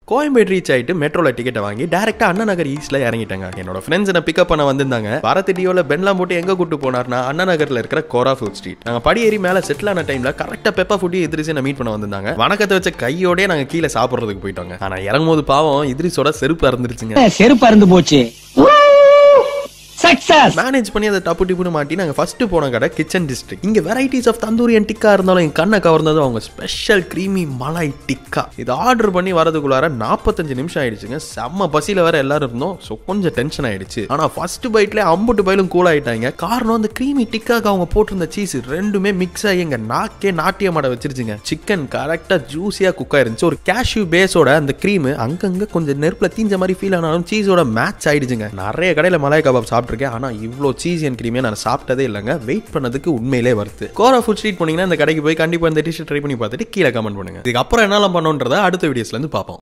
Koyambedu reach ஆயிட்டு மெட்ரோல டிக்கெட்டை வாங்கி டேரக்டா அண்ணா நகர் ஈஸ்ட்ல இறங்கிட்டாங்க என்னோட ஃப்ரெண்ட்ஸ் என்ன பிக்கப் பண்ண வந்திருந்தாங்க பாரத் டியோல பென்லாம் போட்டு எங்க கூட்டு போனார்னா அண்ணா நகர்ல இருக்கிற கோரா ஃபுட் ஸ்ட்ரீட் நாங்க படி ஏறி மேல செட்டில் ஆன டைம்ல கரெக்டா பெப்பா ஃபுட்டி எதிரிஸ் என்ன மீட் பண்ண வந்திருந்தாங்க வணக்கத்தை வச்ச கையோடய நாங்க கீழே சாப்பிடுறதுக்கு போயிட்டோங்க ஆனா இறங்கும்போது பாவம் இதிரிஸோட செருப்பு இறந்துருச்சுங்க செருப்பு அருந்து போச்சு சக்சஸ் மேனேஜ் பண்ணி அதை டப்பு டிப்புன்னு மாட்டி நாங்கள் ஃபர்ஸ்ட் போன கடை கிச்சன் டிஸ்ட்ரிக்ட் இங்கே varieties of tandoori and tikka இருந்தாலும் என் கண்ணை கவர்ந்தது அவங்க ஸ்பெஷல் க்ரீமி மலாய் டிக்கா இது ஆர்டர் பண்ணி வரதுக்குள்ளார நாற்பத்தஞ்சு நிமிஷம் ஆயிடுச்சுங்க செம்ம பசியில் வேற எல்லாரும் இருந்தோம் ஸோ கொஞ்சம் டென்ஷன் ஆயிடுச்சு ஆனால் ஃபர்ஸ்ட் பைட்ல அம்புட்டு பயிலும் கூல் ஆயிட்டாங்க காரணம் அந்த க்ரீமி டிக்காக்கு அவங்க போட்டிருந்த சீஸ் ரெண்டுமே மிக்ஸ் ஆகி எங்க நாக்கே நாட்டியம் ஆட வச்சிருச்சுங்க சிக்கன் கரெக்டாக ஜூஸியாக குக் ஆயிருந்துச்சு ஒரு கேஷ்யூ பேஸோட அந்த க்ரீம் அங்கங்க கொஞ்சம் நெருப்புல தீஞ்ச மாதிரி ஃபீல் ஆனாலும் சீஸோட மேட்ச் ஆயிடுச்சுங்க நிறைய கடையில் மலாய் கபாப் சாப்பிட்ருக்கேன் ஆனால் இவ்வளோ சீஸ் அண்ட் க்ரீமே நான் சாப்பிட்டதே இல்லைங்க வெயிட் பண்ணதுக்கு உண்மையிலே வருது கோரா ஃபுட் ஸ்ட்ரீட் போனீங்கன்னா இந்த கடைக்கு போய் கண்டிப்பாக இந்த டிஷ் ட்ரை பண்ணி பார்த்துட்டு கீழே கமெண்ட் பண்ணுங்க இதுக்கப்புறம் என்னெல்லாம் பண்ணோன்றதை அடுத்த வீடியோஸ்லேருந்து பார்ப்போம்